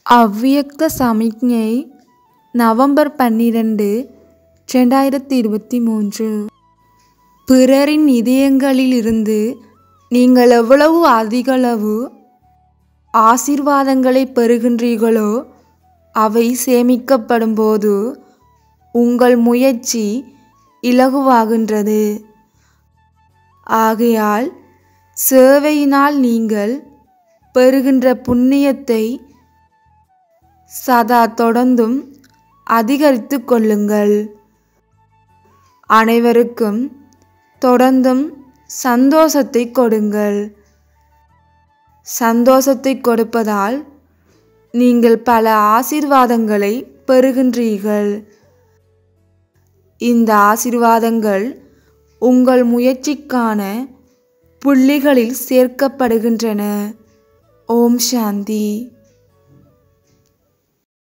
அவ்வியக்த சமிக்ஞை நவம்பர் பன்னிரண்டு ரெண்டாயிரத்தி இருபத்தி மூன்று பிறரின் இதயங்களிலிருந்து நீங்கள் எவ்வளவு அதிகளவு ஆசீர்வாதங்களை பெறுகின்றீர்களோ அவை சேமிக்கப்படும்போது உங்கள் முயற்சி இலகுவாகின்றது ஆகையால் சேவையினால் நீங்கள் பெறுகின்ற புண்ணியத்தை சதா தொடர்ந்தும் அதிகரித்து கொள்ளுங்கள் அனைவருக்கும் தொடர்ந்தும் சந்தோஷத்தை கொடுங்கள் சந்தோஷத்தை கொடுப்பதால் நீங்கள் பல ஆசீர்வாதங்களை பெறுகின்றீர்கள் இந்த ஆசீர்வாதங்கள் உங்கள் முயற்சிக்கான புள்ளிகளில் சேர்க்கப்படுகின்றன ஓம் சாந்தி